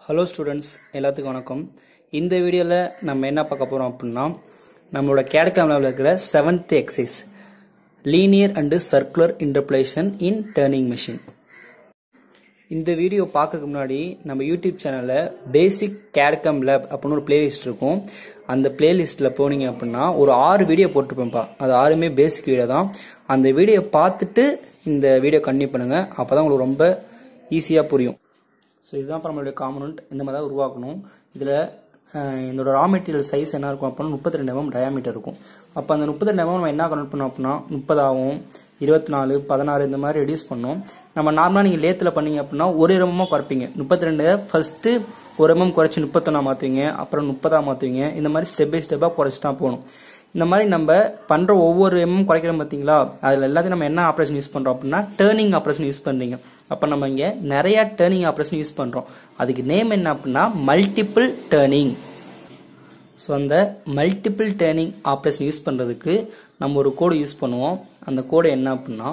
Hello students எல்லாத்துக்கும் வணக்கம் இந்த வீடியோவில் நம்ம என்ன பார்க்க போகிறோம் அப்படின்னா நம்மளோட கேடகாமில் இருக்கிற seventh exercise linear and circular interpolation in turning machine இந்த வீடியோ பார்க்கறதுக்கு முன்னாடி நம்ம யூடியூப் சேனலில் பேசிக் கேடகம் லேப் அப்படின்னு ஒரு பிளேலிஸ்ட் இருக்கும் அந்த பிளேலிஸ்ட்டில் போனீங்க அப்படின்னா ஒரு ஆறு வீடியோ போட்டிருப்பேன்ப்பா அது ஆறுமே பேசிக் வீடியோ தான் அந்த வீடியோ பார்த்துட்டு இந்த வீடியோ கண்டினியூ பண்ணுங்கள் அப்போ தான் உங்களுக்கு ரொம்ப ஈஸியாக புரியும் ஸோ இதுதான் இப்போ நம்மளுடைய காம்பனண்ட் இந்த மாதிரி தான் உருவாக்கணும் இதில் இதோட ரா மெட்டீரியல் சைஸ் என்ன இருக்கும் அப்படின்னா முப்பத்தி ரெண்டு எம்எம் டயாமீட்டர் இருக்கும் அப்போ அந்த முப்பத்தி ரெண்டு எம்எம் நம்ம என்ன கனெக்ட் பண்ணோம் அப்படின்னா முப்பதாகவும் இருபத்தி நாலு பதினாறு இந்த மாதிரி ரெடியூஸ் பண்ணோம் நம்ம நார்மலாக நீங்கள் லேத்தில் பண்ணீங்க அப்படின்னா ஒரு எம்எம்மாக குறைப்பீங்க முப்பத்தி ரெண்டு ஃபஸ்ட்டு ஒரு எம்எம் குறைச்சி முப்பத்தொன்னா மாற்றுவீங்க அப்புறம் முப்பதா மாற்றுவீங்க இந்த மாதிரி ஸ்டெப் பை ஸ்டெப்பாக குறைச்சிட்டா போகணும் இந்த மாதிரி நம்ம பண்ணுற ஒவ்வொரு எம்எம் குறைக்கிறோம் பார்த்தீங்களா அதில் எல்லாத்தையும் நம்ம என்ன ஆப்ரேஷன் யூஸ் பண்ணுறோம் அப்படின்னா டேர்னிங் ஆப்ரேஷன் யூஸ் பண்ணுறீங்க அப்போ நம்ம இங்கே நிறையா டேர்னிங் ஆப்ரேஷன் யூஸ் பண்ணுறோம் அதுக்கு நேம் என்ன அப்படின்னா மல்டிபிள் டேர்னிங் ஸோ அந்த மல்டிபிள் டேர்னிங் ஆப்ரேஷன் யூஸ் பண்ணுறதுக்கு நம்ம ஒரு கோடு யூஸ் பண்ணுவோம் அந்த கோடு என்ன அப்படின்னா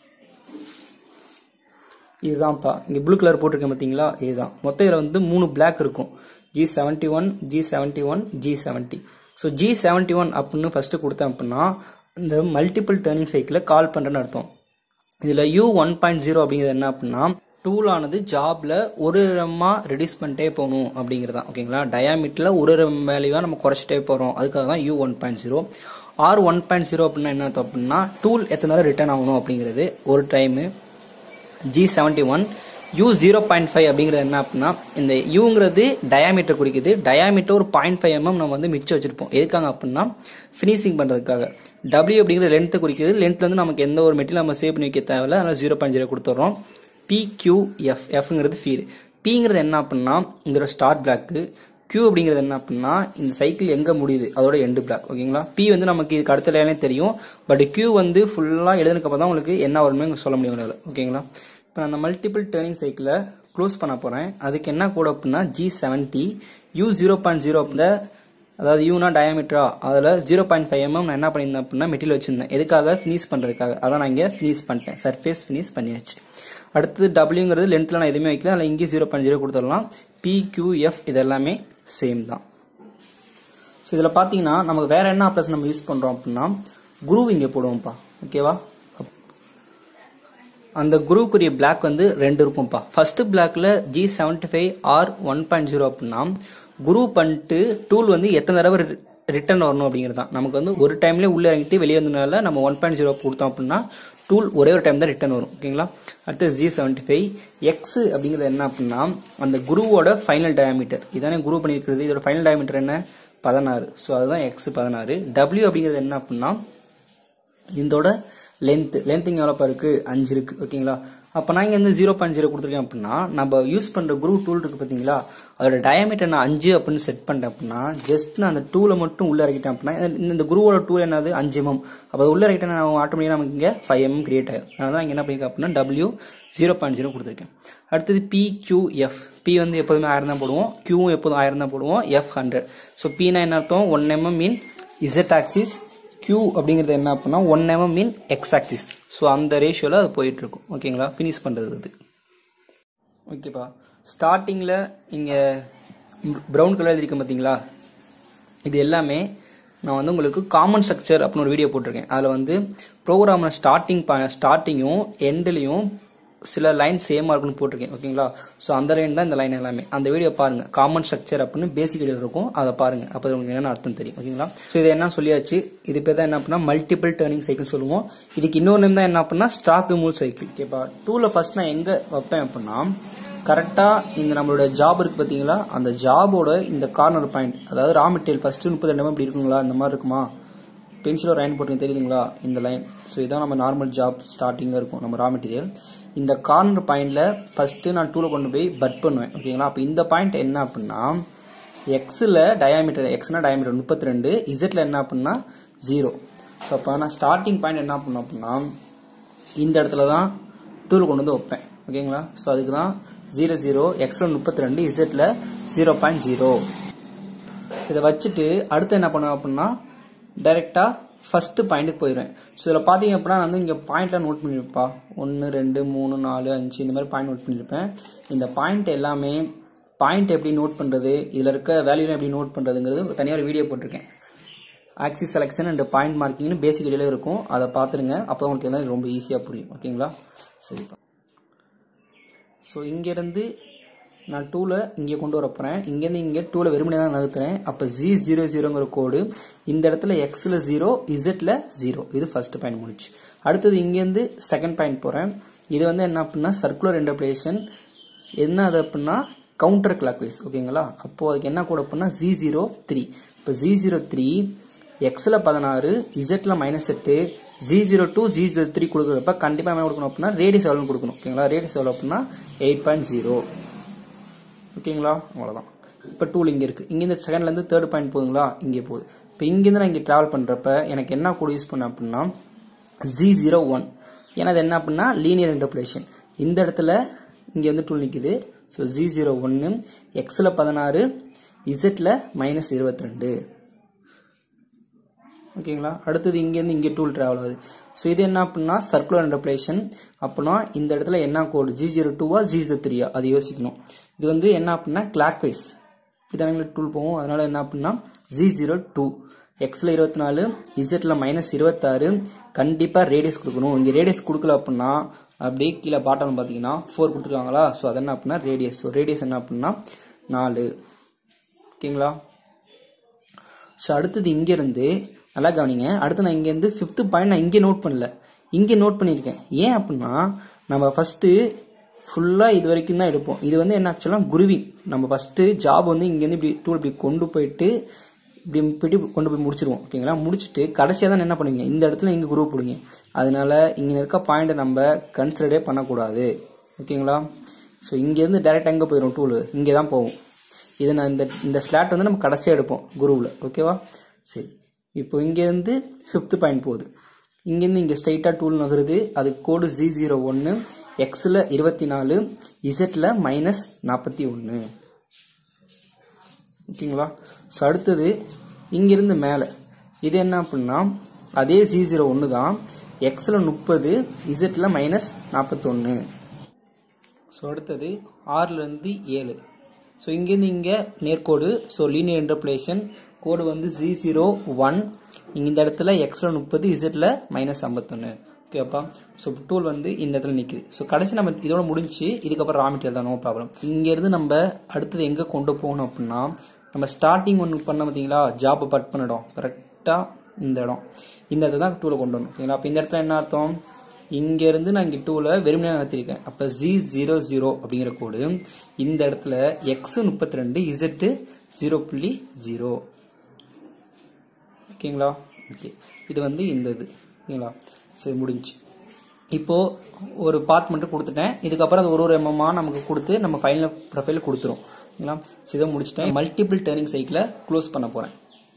இதுதான்ப்பா இங்கே ப்ளூ கலர் போட்டிருக்கேன் பார்த்தீங்களா இதுதான் மொத்தம் இதில் வந்து மூணு பிளாக் இருக்கும் G seventy one G seventy one G seventy so G seventy one அப்படின்னு ஃபஸ்ட்டு கொடுத்தேன் அப்படின்னா இந்த மல்டிபிள் டேர்னிங் சைக்கிளை கால் பண்ணுறேன்னு அர்த்தம் இதில் யூ ஒன் பாயிண்ட் ஜீரோ அப்படிங்கிறது என்ன அப்படின்னா டூல் ஆனது ஜாப்ல ஒரு ரம்மா ரெடியூஸ் பண்ணிட்டே போகணும் அப்படிங்கிறது தான் ஓகேங்களா டயாமீட்டரில் ஒரு ரம் வேல்யூவாக நம்ம குறைச்சிட்டே போகிறோம் அதுக்காக தான் U one point zero R one point zero அப்படின்னா என்ன அர்த்தம் அப்படின்னா டூல் எத்தனை நேரம் ரிட்டர்ன் ஆகணும் அப்படிங்கிறது ஒரு time G seventy one U zero point five அப்படிங்கிறது என்ன அப்படின்னா இந்த யூங்கிறது டயாமீட்டர் குறிக்குது டயாமீட்டர் ஒரு பாயிண்ட் ஃபைவ் எம்எம் நம்ம வந்து மிச்சம் வச்சிருப்போம் எதுக்காக அப்படின்னா ஃபினிஷிங் பண்ணுறதுக்காக டபிள்யூ அப்படிங்கிறது லென்த்து குறிக்குது லென்த்ல வந்து நமக்கு எந்த ஒரு மெட்டீரியல் நம்ம சேவ் பண்ணி வைக்க தேவையில்ல அதனால ஜீரோ பாயிண்ட் ஜீரோ கொடுத்துட்றோம் பிக்யூஎஃப் எஃப்ங்கிறது ஃபீடு பிங்கிறது என்ன அப்படின்னா இந்த ஸ்டார்ட் பிளாக்கு கியூ அப்படிங்கிறது என்ன அப்படின்னா இந்த சைக்கிள் எங்க முடியுது அதோட எண்டு பிளாக் ஓகேங்களா பி வந்து நமக்கு இதுக்கு அடுத்த லைனே தெரியும் பட் கியூ வந்து ஃபுல்லா எழுதுனதுக்கு அப்புறம் தான் உங்களுக்கு என்ன வருமே சொல்ல முடியும் உங்களால. ஓகேங்களா இப்போ நான் மல்டிபிள் டேர்னிங் சைக்கிளை க்ளோஸ் பண்ண போறேன் அதுக்கு என்ன கோட் அப்படின்னா G seventy U zero point zero அதாவது யூனா டயாமீட்டரா அதில் ஜீரோ பாயிண்ட் ஃபைவ் எம்எம் நான் என்ன பண்ணியிருந்தேன் அப்படின்னா மெட்டீரியல் வச்சிருந்தேன் எதுக்காக ஃபினிஷ் பண்ணுறதுக்காக அதான் நான் இங்கே ஃபினிஷ் பண்ணிட்டேன் சர்ஃபேஸ் ஃபினிஷ் பண்ணியாச்சு அடுத்தது டபிள்யூங்கிறது லென்த்தில் நான் எதுவுமே வைக்கல அதில் இங்கேயும் ஜீரோ பாயிண்ட் ஜீரோ கொடுத்துடலாம் பிக்யூஎஃப் இது எல்லாமே சேம் தான் ஸோ இதில் பார்த்தீங்கன்னா நமக்கு வேற என்ன ஆப்ரேஷன் நம்ம யூஸ் பண்ணுறோம் அப்படின்னா குரூவ் இங்கே போடுவோம்ப்பா ஓகேவா அந்த குரூவுக்குரிய பிளாக் வந்து ரெண்டு இருக்கும்ப்பா ஃபர்ஸ்ட் பிளாக்ல G seventy five R one point zero அப்படின்னா குரூ பண்ணிட்டு டூல் வந்து எத்தனை தடவை ரிட்டர்ன் வரணும் அப்படிங்கிறது தான் நமக்கு வந்து ஒரு டைம்லேயே உள்ளே இறங்கிட்டு வெளியே வந்ததுனால நம்ம ஒன் பாயிண்ட் ஜீரோ கொடுத்தோம் அப்படின்னா டூல் ஒரே ஒரு டைம் தான் ரிட்டர்ன் வரும் ஓகேங்களா அடுத்து ஜி செவன்டி ஃபைவ் எக்ஸ் அப்படிங்கிறது என்ன அப்படின்னா அந்த குருவோட ஃபைனல் டயாமீட்டர் இதானே குரூப் பண்ணியிருக்கிறது இதோட ஃபைனல் டயாமீட்டர் என்ன பதினாறு ஸோ அதுதான் எக்ஸ் பதினாறு டபிள்யூ அப்படிங்கிறது என்ன அப்படின்னா இதோட லென்த் லென்த் இங்கே எவ்வளோப்பா இருக்கு அஞ்சு இருக்கு ஓகேங்களா அப்போ நான் இங்கே வந்து ஜீரோ பாயிண்ட் ஜீரோ கொடுத்துருக்கேன் அப்படின்னா நம்ம யூஸ் பண்ணுற குரூப் டூல் இருக்கு பார்த்தீங்களா அதோட டயமீட்டர் நான் அஞ்சு அப்படின்னு செட் பண்ணிட்டேன் அப்படின்னா ஜஸ்ட் நான் அந்த டூலை மட்டும் உள்ள இறக்கிட்டேன் அப்படின்னா இந்த- இந்த குருவோட டூல் என்னது அஞ்சு எம்எம் அப்போ அது உள்ள இறக்கிட்டேன் நான் ஆட்டோமேட்டிக்காக நமக்கு இங்கே ஃபைவ் எம்எம் கிரியேட் ஆகும் அதனால தான் இங்கே என்ன பண்ணியிருக்கேன் அப்படின்னா டபிள்யூ ஜீரோ பாயிண்ட் ஜீரோ கொடுத்துருக்கேன் அடுத்தது பிக்யூஎஃப் பி வந்து எப்போதுமே ஆயிரம் தான் போடுவோம் கியூவும் எப்போதும் ஆயிரம் தான் போடுவோம் எஃப் ஹண்ட்ரட் ஸோ பினா என்ன அர்த்தம் one mm mean Z axis Q அப்படிங்கிறது என்ன அப்படின்னா one mm mean X axis so அந்த ரேஷியோவில் அது போயிட்டு இருக்கும் ஓகேங்களா ஃபினிஷ் பண்ணுறது அது ஓகேப்பா ஸ்டார்டிங்கில் இங்கே ப்ரௌன் கலர் எழுதிருக்கேன் பார்த்தீங்களா இது எல்லாமே நான் வந்து உங்களுக்கு காமன் ஸ்ட்ரக்சர் அப்படின்னு ஒரு வீடியோ போட்டிருக்கேன் அதில் வந்து ப்ரோக்ராமில் ஸ்டார்டிங் ஸ்டார்டிங்கும் எண்ட்லையும் சில லைன் சேமாக இருக்குன்னு போட்டிருக்கேன் ஓகேங்களா ஸோ அந்த லைன் தான் இந்த லைன் எல்லாமே அந்த வீடியோ பாருங்க காமன் ஸ்ட்ரக்சர் அப்படின்னு பேசிக் வீடியோ இருக்கும் அதை பாருங்க அப்போ உங்களுக்கு என்னென்ன அர்த்தம் தெரியும் ஓகேங்களா ஸோ இது என்ன சொல்லியாச்சு இது பேர் தான் என்ன அப்படின்னா மல்டிபிள் டேர்னிங் சைக்கிள் சொல்லுவோம் இதுக்கு இன்னொரு நேம் தான் என்ன அப்படின்னா ஸ்டாக் மூல் சைக்கிள் ஓகேப்பா டூவில் ஃபர்ஸ்ட் நான் எங்கே வைப்பேன் அப்படின்னா கரெக்டாக இந்த நம்மளோட ஜாப் இருக்கு பார்த்தீங்களா அந்த ஜாபோட இந்த கார்னர் பாயிண்ட் அதாவது ரா மெட்டீரியல் ஃபர்ஸ்ட் முப்பது ரெண்டு இப்படி இருக்குங்களா இந்த மாதிரி இருக்குமா பென்சிலோ லைன் போட்டுங்க தெரியுதுங்களா இந்த லைன் ஸோ இதான் நம்ம நார்மல் ஜாப் ஸ்டார்டிங்கில் இருக்கும் நம்ம ரா மெட்டீரியல் இந்த கார்னர் பாயிண்ட்ல ஃபர்ஸ்ட் நான் டூலை கொண்டு போய் பட் பண்ணுவேன் ஓகேங்களா அப்போ இந்த பாயிண்ட் என்ன அப்படின்னா எக்ஸில் டயாமீட்டர் எக்ஸ்னா டயாமீட்டர் முப்பத்தி ரெண்டு இசட்ல என்ன அப்படின்னா ஜீரோ ஸோ அப்போ நான் ஸ்டார்டிங் பாயிண்ட் என்ன பண்ணேன் அப்படின்னா இந்த இடத்துல தான் டூல் கொண்டு வந்து வைப்பேன் ஓகேங்களா ஸோ அதுக்கு தான் ஜீரோ ஜீரோ எக்ஸில் முப்பத்தி ரெண்டு இசட்ல ஜீரோ பாயிண்ட் ஜீரோ ஸோ இதை வச்சுட்டு அடுத்து என்ன பண்ணுவேன் அப்படின்னா டைரெக்டாக ஃபர்ஸ்ட் பாயிண்ட்டுக்கு போயிடுவேன் ஸோ இதில் பார்த்தீங்க அப்படின்னா நான் வந்து இங்கே பாயிண்ட்லாம் நோட் பண்ணியிருப்பா ஒன்று ரெண்டு மூணு நாலு அஞ்சு இந்த மாதிரி பாயிண்ட் நோட் பண்ணியிருப்பேன் இந்த பாயிண்ட் எல்லாமே பாயிண்ட் எப்படி நோட் பண்ணுறது இதில் இருக்க வேல்யூலாம் எப்படி நோட் பண்ணுறதுங்கிறது தனியாக ஒரு வீடியோ போட்டிருக்கேன் ஆக்சிஸ் செலெக்ஷன் அண்ட் பாயிண்ட் மார்க்கிங்னு பேசிக் வீடியோவில் இருக்கும் அதை பார்த்துருங்க அப்போ உங்களுக்கு எல்லாம் ரொம்ப ஈஸியாக புரியும் ஓகேங்களா சரிப்பா ஸோ இங்கேருந்து நான் டூவில் இங்கே கொண்டு வர போகிறேன் இங்கேருந்து இங்கே டூவில் வெறுமனே தான் நகர்த்துறேன் அப்போ ஜி ஜீரோ ஜீரோங்கிற கோடு இந்த இடத்துல எக்ஸில் ஜீரோ இசட்டில் ஜீரோ இது ஃபர்ஸ்ட் பாயிண்ட் முடிச்சு அடுத்தது இங்கேருந்து செகண்ட் பாயிண்ட் போகிறேன் இது வந்து என்ன அப்படின்னா சர்க்குலர் இன்டர்பிளேஷன் என்ன அது அப்படின்னா கவுண்டர் கிளாக் வைஸ் ஓகேங்களா அப்போது அதுக்கு என்ன கூட அப்படின்னா ஜி ஜீரோ த்ரீ இப்போ ஜி ஜீரோ த்ரீ எக்ஸில் பதினாறு இசட்டில் மைனஸ் எட்டு G zero two G zero three கொடுக்குறப்ப கண்டிப்பாக என்ன கொடுக்கணும் அப்படின்னா ரேடியஸ் எவ்வளோ கொடுக்கணும் ஓகேங்களா ரேடியஸ் எவ்வளோ அப்படின்னா எயிட் பாயிண்ட் ஜீரோ ஓகேங்களா அவ்வளோதான் இப்போ டூல் இங்கே இருக்குது இங்கேருந்து செகண்ட்லேருந்து தேர்ட் பாயிண்ட் போகுதுங்களா இங்கே போகுது இப்போ இங்கேருந்து நான் இங்கே ட்ராவல் பண்ணுறப்ப எனக்கு என்ன கோடு யூஸ் பண்ணேன் அப்படின்னா ஜி ஜீரோ ஒன் ஏன்னா அது என்ன அப்படின்னா லீனியர் இன்டர்பிளேஷன் இந்த இடத்துல இங்கே வந்து டூல் நிற்குது ஸோ ஜி ஜீரோ ஒன்று எக்ஸில் பதினாறு இசட்டில் மைனஸ் இருபத்தி ரெண்டு ஓகேங்களா அடுத்தது இங்கேருந்து இங்கே டூல் ட்ராவல் ஆகுது ஸோ இது என்ன அப்படின்னா சர்க்குலர் இன்டர்பிளேஷன் அப்படின்னா இந்த இடத்துல என்ன கோடு ஜி ஜீரோ டூவா ஜி ஜீரோ த்ரீயா அது யோசிக்கணும் இது வந்து என்ன அப்படின்னா கிளாக் வைஸ் இதான டூல் போகும் அதனால என்ன அப்படின்னா ஜி ஜீரோ டூ எக்ஸில் இருபத்தி நாலு இசட்டில் மைனஸ் இருபத்தாறு கண்டிப்பாக ரேடியஸ் கொடுக்கணும் இங்கே ரேடியஸ் கொடுக்கல அப்படின்னா அப்படியே கீழே பாட்டம் பார்த்தீங்கன்னா ஃபோர் கொடுத்துருக்காங்களா ஸோ அது என்ன அப்படின்னா ரேடியஸ் ஸோ ரேடியஸ் என்ன அப்படின்னா நாலு ஓகேங்களா ஸோ அடுத்தது இங்கேருந்து நல்லா கவனிங்க அடுத்து நான் இங்கேருந்து ஃபிஃப்த்து பாயிண்ட் நான் இங்கே நோட் பண்ணல இங்கே நோட் பண்ணியிருக்கேன் ஏன் அப்படின்னா நம்ம ஃபஸ்ட்டு ஃபுல்லாக இது வரைக்கும் தான் எடுப்போம் இது வந்து என்ன ஆக்சுவலாக குருவிங் நம்ம ஃபஸ்ட்டு ஜாப் வந்து இங்கேருந்து இப்படி டூல் இப்படி கொண்டு போயிட்டு இப்படி போயிட்டு கொண்டு போய் முடிச்சிருவோம் ஓகேங்களா முடிச்சுட்டு கடைசியாக தான் என்ன பண்ணுவீங்க இந்த இடத்துல இங்கே குரூப் போடுவீங்க அதனால இங்கே இருக்க பாயிண்ட்டை நம்ம கன்சிடரே பண்ணக்கூடாது ஓகேங்களா ஸோ இங்கேருந்து டேரெக்டாக எங்கே போயிடும் டூலு இங்கே தான் போகும் இதை நான் இந்த இந்த ஸ்லாட் வந்து நம்ம கடைசியாக எடுப்போம் குரூவில் ஓகேவா சரி இப்போ இங்கேருந்து ஃபிஃப்த்து பாயிண்ட் போகுது இங்கேருந்து இங்கே ஸ்ட்ரைட்டாக டூல் நகருது அது கோடு ஜி ஜீரோ ஒன்று எக்ஸில் இருபத்தி நாலு இசட்டில் மைனஸ் நாற்பத்தி ஒன்று ஓகேங்களா ஸோ அடுத்தது இங்கிருந்து மேலே இது என்ன அப்படின்னா அதே ஜி ஜீரோ ஒன்று தான் எக்ஸில் முப்பது இசட்டில் மைனஸ் நாற்பத்தொன்று ஸோ அடுத்தது ஆறுலேருந்து ஏழு ஸோ இங்கேருந்து இங்கே நேர்கோடு ஸோ லீனியர் இன்டர்பிளேஷன் கோடு வந்து ஜி ஜீரோ ஒன் இந்த இடத்துல எக்ஸில் முப்பது இசட்டில் மைனஸ் ஐம்பத்தொன்று ஓகேப்பா ஸோ டூல் வந்து இந்த இடத்துல நிற்குது ஸோ கடைசி நம்ம இதோட முடிஞ்சு இதுக்கப்புறம் ரா மெட்டீரியல் தான் நோ ப்ராப்ளம் இங்கேருந்து நம்ம அடுத்தது எங்கே கொண்டு போகணும் அப்படின்னா நம்ம ஸ்டார்டிங் ஒன்று பண்ண பார்த்தீங்களா ஜாப் பட் பண்ணிடும் கரெக்டாக இந்த இடம் இந்த இடத்துல தான் டூலை கொண்டு வரணும் ஓகேங்களா அப்போ இந்த இடத்துல என்ன அர்த்தம் இங்கேருந்து நான் இங்கே டூவில் வெறுமனே நகர்த்திருக்கேன் அப்போ ஜி ஜீரோ ஜீரோ அப்படிங்கிற கோடு இந்த இடத்துல எக்ஸ் முப்பத்தி ரெண்டு இசட்டு ஜீரோ புள்ளி ஜீரோ ஓகேங்களா ஓகே இது வந்து இந்த இது ஓகேங்களா சரி முடிஞ்சு இப்போது ஒரு பார்ட் மட்டும் கொடுத்துட்டேன் இதுக்கப்புறம் அது ஒரு ஒரு எம்எம்மா நமக்கு கொடுத்து நம்ம ஃபைனல் ப்ரொஃபைல் கொடுத்துரும் ஓகேங்களா ஸோ இதை முடிச்சிட்டேன் மல்டிபிள் டேர்னிங் சைக்கிளை க்ளோஸ் பண்ண போகிறேன்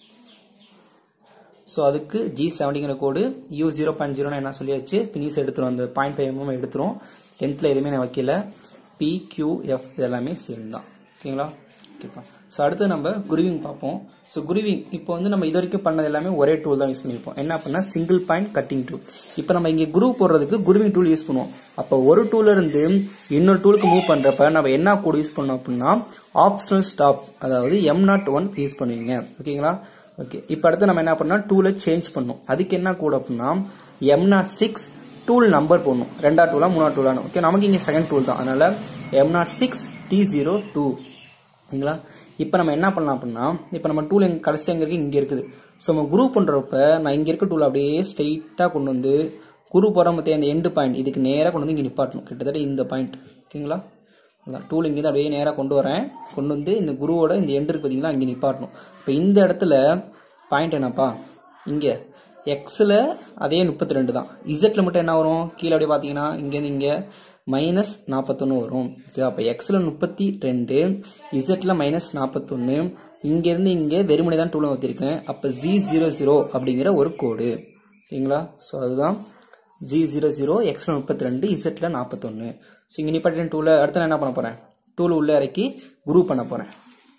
ஸோ அதுக்கு ஜி செவன்டிங்கிற கோடு யூ ஜீரோ பாயிண்ட் ஜீரோன்னு என்ன சொல்லியாச்சு பினிஸ் எடுத்துரும் அந்த பாயிண்ட் ஃபைவ் எம்எம் எடுத்துரும் டென்த்தில் எதுவுமே நான் வைக்கல பி கியூ எஃப் இதெல்லாமே சேம் தான் ஓகேங்களா ஓகேப்பா ஸோ அடுத்து நம்ம குருவிங் பார்ப்போம் ஸோ குருவிங் இப்போ வந்து நம்ம இது வரைக்கும் பண்ணது எல்லாமே ஒரே டூல் தான் யூஸ் பண்ணியிருப்போம் என்ன பண்ணால் சிங்கிள் பாயிண்ட் கட்டிங் டூல் இப்போ நம்ம இங்கே குரு போடுறதுக்கு குருவிங் டூல் யூஸ் பண்ணுவோம் அப்போ ஒரு டூல்ல இருந்து இன்னொரு டூலுக்கு மூவ் பண்ணுறப்ப நம்ம என்ன கோடு யூஸ் பண்ணோம் அப்படின்னா ஆப்ஷனல் ஸ்டாப் அதாவது எம் நாட் ஒன் யூஸ் பண்ணுவீங்க ஓகேங்களா ஓகே இப்போ அடுத்து நம்ம என்ன பண்ணோம் டூலை சேஞ்ச் பண்ணோம் அதுக்கு என்ன கோடு அப்படின்னா M naught six tool number போடணும் ரெண்டா டூலா மூணா டூலானு ஓகே நமக்கு இங்கே செகண்ட் டூல் தான் அதனால M naught six T zero two ஓகேங்களா இப்போ நம்ம என்ன பண்ணலாம் அப்படின்னா இப்போ நம்ம டூல் எங்க கடைசி எங்கே இருக்குது இங்கே இருக்குது ஸோ நம்ம குரூப் பண்ணுறப்ப நான் இங்கே இருக்க டூல் அப்படியே ஸ்ட்ரைட்டாக கொண்டு வந்து குரு போகிற மத்திய அந்த எண்டு பாயிண்ட் இதுக்கு நேராக கொண்டு வந்து இங்கே நிப்பாட்டணும் கிட்டத்தட்ட இந்த பாயிண்ட் ஓகேங்களா அதான் டூல் இங்கேருந்து அப்படியே நேராக கொண்டு வரேன் கொண்டு வந்து இந்த குருவோட இந்த எண்டு இருக்கு பார்த்தீங்களா இங்கே நிப்பாட்டணும் இப்போ இந்த இடத்துல பாயிண்ட் என்னப்பா இங்கே எக்ஸில் அதே முப்பத்தி ரெண்டு தான் இசட்டில் மட்டும் என்ன வரும் கீழே அப்படியே பார்த்தீங்கன்னா இங்கேருந்து இங்கே மைனஸ் நாற்பத்தொன்று வரும் ஓகே அப்போ எக்ஸில் முப்பத்தி ரெண்டு இசட்டில் மைனஸ் நாற்பத்தொன்று இங்கேருந்து இங்கே வெறுமனை தான் டூலை ஊற்றிருக்கேன் அப்போ ஜி ஜீரோ ஜீரோ அப்படிங்கிற ஒரு கோடு ஓகேங்களா ஸோ அதுதான் ஜி ஜீரோ ஜீரோ எக்ஸில் முப்பத்தி ரெண்டு இசட்டில் நாற்பத்தொன்று ஸோ இங்கே நிப்பாட்டின் டூலை அடுத்து நான் என்ன பண்ண போகிறேன் டூல் உள்ளே இறக்கி குரூப் பண்ண போகிறேன்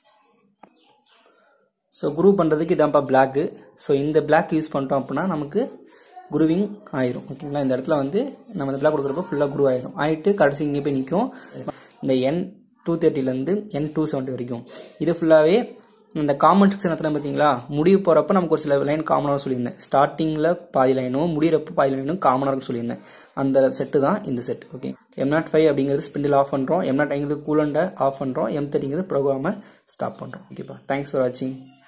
ஸோ குரூப் பண்ணுறதுக்கு இதான்ப்பா பிளாக்கு ஸோ இந்த பிளாக் யூஸ் பண்ணிட்டோம் அப்படின்னா நமக்கு குருவிங் ஆயிரும் ஓகேங்களா இந்த இடத்துல வந்து நம்ம இந்த பிளாக் கொடுக்குறப்ப ஃபுல்லாக குரு ஆயிரும் ஆயிட்டு கடைசி இங்கே போய் நிற்கும் இந்த என் டூ தேர்ட்டிலேருந்து என் டூ செவன்ட்டி வரைக்கும் இது ஃபுல்லாகவே இந்த காமன் செக்ஷன் நடத்தின பார்த்தீங்களா முடிவு போகிறப்ப நமக்கு ஒரு சில லைன் காமனாக சொல்லியிருந்தேன் ஸ்டார்டிங்கில் பாதி லைனும் முடிகிறப்ப பாதி லைனும் காமனாக இருக்கும் சொல்லியிருந்தேன் அந்த செட்டு தான் இந்த set okay M naught five அப்படிங்கிறது ஸ்பிண்டில் ஆஃப் பண்ணுறோம் எம் நாட் ஐங்கிறது கூலண்டை ஆஃப் பண்ணுறோம் எம் தேர்ட்டிங்கிறது ப்ரோக்ராமை ஸ்டாப் பண்ணுறோம் ஓகேப்பா தேங்க்ஸ் ஃபார் வாட்சிங்